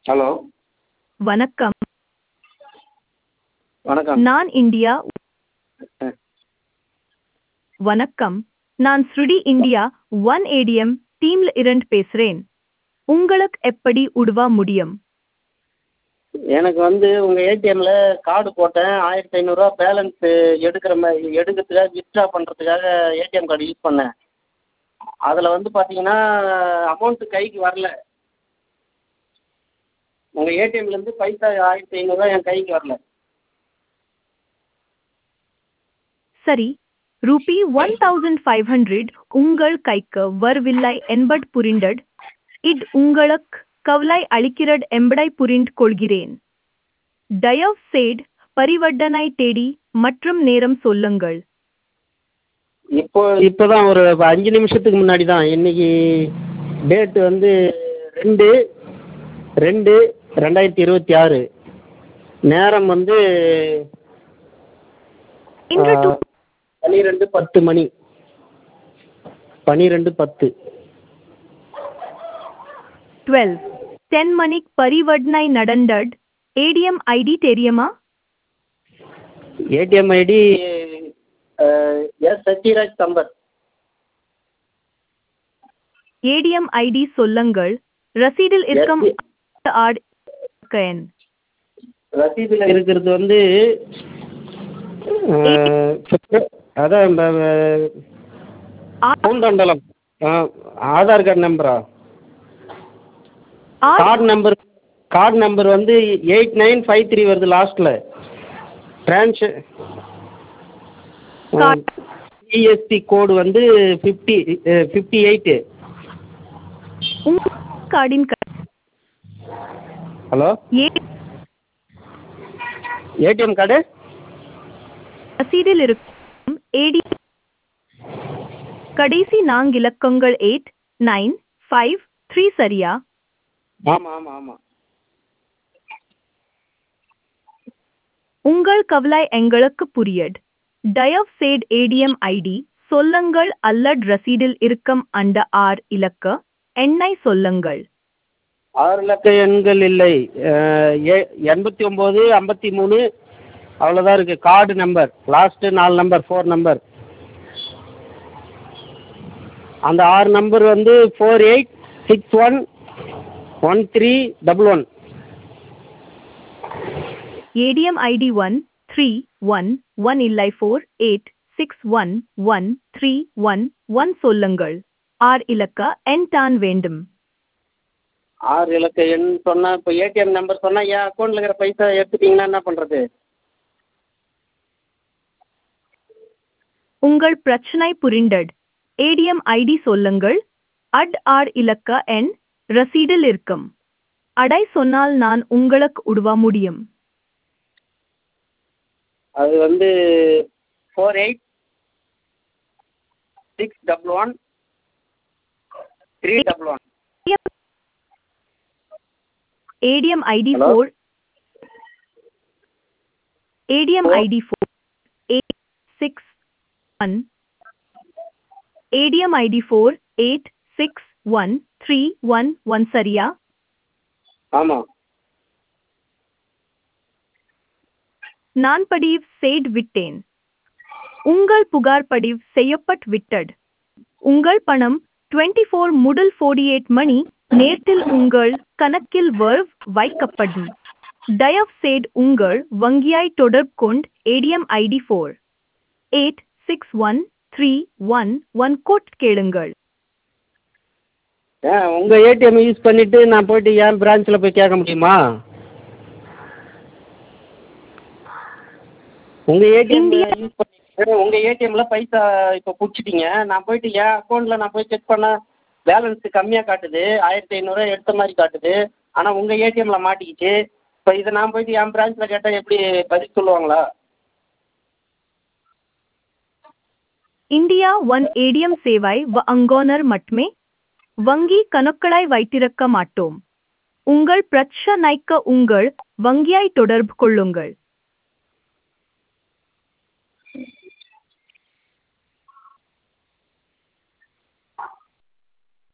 Hello வணக்கம் வணக்கம் நான் இந்தியா ஆ. வணக்கம் நான் ஸ்ருடி இந்தியா ஒன் ஏடிஎம் டீம்ல இருந்து பேசுறேன் உங்களுக்கு எப்படி உதவ முடியும் எனக்கு வந்து உங்கள் ஏடிஎம்மில் கார்டு போட்டேன் ஆயிரத்தி ஐநூறுரூவா பேலன்ஸு எடுக்கிற மாதிரி எடுக்கிறதுக்காக வித்ட்ரா பண்ணுறதுக்காக ஏடிஎம் கார்டு யூஸ் பண்ணேன் அதில் வந்து பார்த்தீங்கன்னா அமௌண்ட்டு கைக்கு வரல உங்கள் ஏடிஎம்லேருந்து பைசா ஆயிரத்தி ஐநூறுரூவா என் கைக்கு வரல சரி rupee one thousand five hundred உங்கள் கைக்கு வரவில்லை என்பது புரிந்தது இது உங்களுக்கு கவலை அளிக்கிறது என்பதை புரிந்து கொள்கிறேன் தயவு செய்து பரிவர்த்தனை தேடி மற்றும் நேரம் சொல்லுங்கள் இப்போ இப்போ தான் ஒரு அஞ்சு நிமிஷத்துக்கு முன்னாடி தான் இன்னைக்கு டேட்டு வந்து ரெண்டு ரெண்டு ரெண்டாயிரத்தி இருபத்தி ஆறு நேரம் வந்து இன்று டு- பன்னிரெண்டு பத்து மணி பன்னிரெண்டு பத்து டுவெல் டென் மணிக்கு பரிவர்த்தனை நடந்தது ஏடிஎம் ஐடி தெரியுமா ATM ID S Sathyaraj Sampath ATM ID சொல்லுங்கள் ரசீடில் இருக்கும் ஆட் எண் ரசீதில் இருக்கிறது வந்து அஹ், பிப்ர- அதான் ஆ- பூந்தண்டலம் ஆதார் கார்டு நம்பரா ஆட் கார்டு நம்பர் கார்டு நம்பர் வந்து எயிட் நைன் ஃபைவ் த்ரீ வருது லாஸ்ட்டில் ட்ரான்ஸ் Card. ஜிஎஸ்டி கோடு வந்து ஃபிஃப்டி ஃபிஃப்டி எயிட்டு உங்கள் கார்டின் க- ஹலோ ஏ ஏடிஎம் கார்டு ரசீடில் இருக்கும் ஏடி கடைசி நான்கு இலக்கங்கள் எயிட் நைன் ஃபைவ் த்ரீ சரியா ஆமாம் ஆமாம் ஆமாம் உங்கள் கவலை எங்களுக்கு புரியது தயவு செய்து ஏடிஎம் ஐடி சொல்லுங்கள் அல்லது ரசீடில் இருக்கும் அந்த ஆர் இலக்க எண்ணை சொல்லுங்கள் ஆறு இலக்க எண்கள் இல்லை அஹ், எ- எண்பத்தி ஒம்பது ஐம்பத்தி மூணு அவ்வளோதான் இருக்குது கார்டு நம்பர் லாஸ்ட்டு நாலு நம்பர் ஃபோர் நம்பர் அந்த ஆறு நம்பர் வந்து four eight six one one three double one ATM ID one three one one இல்லை four eight six one one three one one சொல்லுங்கள் ஆர் இலக்க என் தான் வேண்டும் ஆறு இலக்க எண் சொன்னால் இப்போ ஏடிஎம் நம்பர் சொன்னால் என் அக்கௌண்ட்டில் இருக்கிற பைசா எடுத்துட்டீங்கன்னா என்ன பண்ணுறது உங்கள் பிரச்சனை புரிந்தது ஏடிஎம் ஐடி சொல்லுங்கள் அட் ஆர் இலக்க எண் ரசீடில் இருக்கும் அடை சொன்னால் நான் உங்களுக்கு உதவ முடியும் அது வந்து four eight six double one three double one ATM ID Hello? Four ATM Four. ID four eight six one ATM ID four eight six one three one one சரியா ஆமாம் நான் பதிவு செய்து விட்டேன் உங்கள் புகார் பதிவு செய்யப்பட்டு விட்டது உங்கள் பணம் 24 ஃபோர் முதல் 48 மணி நேரத்தில் உங்கள் கணக்கில் வரவு வைக்கப்படும் தயவு செய்து உங்கள் வங்கியை தொடர்பு கொண்டு ATM ID four eight six one three one one code கேளுங்கள் ஏன் உங்கள் ஏடிஎம் யூஸ் பண்ணிவிட்டு நான் போயிட்டு என் பிரான்ச்சில் போய் கேட்க முடியுமா உங்கள் ஏடிஎம் India- யூஸ் பண்ணி உங்கள் ஏடிஎம்மில் பைசா இப்போ பிடிச்சிட்டீங்க நான் போயிட்டு என் அக்கௌண்ட்டில் நான் போய் செக் பண்ண பேலன்ஸு கம்மியாக காட்டுது ஆயிரத்தி ஐநூறுரூவா எடுத்த மாதிரி காட்டுது ஆனால் உங்கள் ஏடிஎம்மில் மாட்டிக்கிச்சு இப்போ இதை நான் போயிட்டு என் பிரான்ச்சில் கேட்டால் எப்படி பதில் சொல்லுவாங்களா இந்தியா ஒன் ஏடிஎம் சேவை வ அங்கோனர் மட்டுமே வங்கி கணக்களை வைத்திருக்க மாட்டோம் உங்கள் பிரச்சனைக்கு உங்கள் வங்கியை தொடர்பு கொள்ளுங்கள்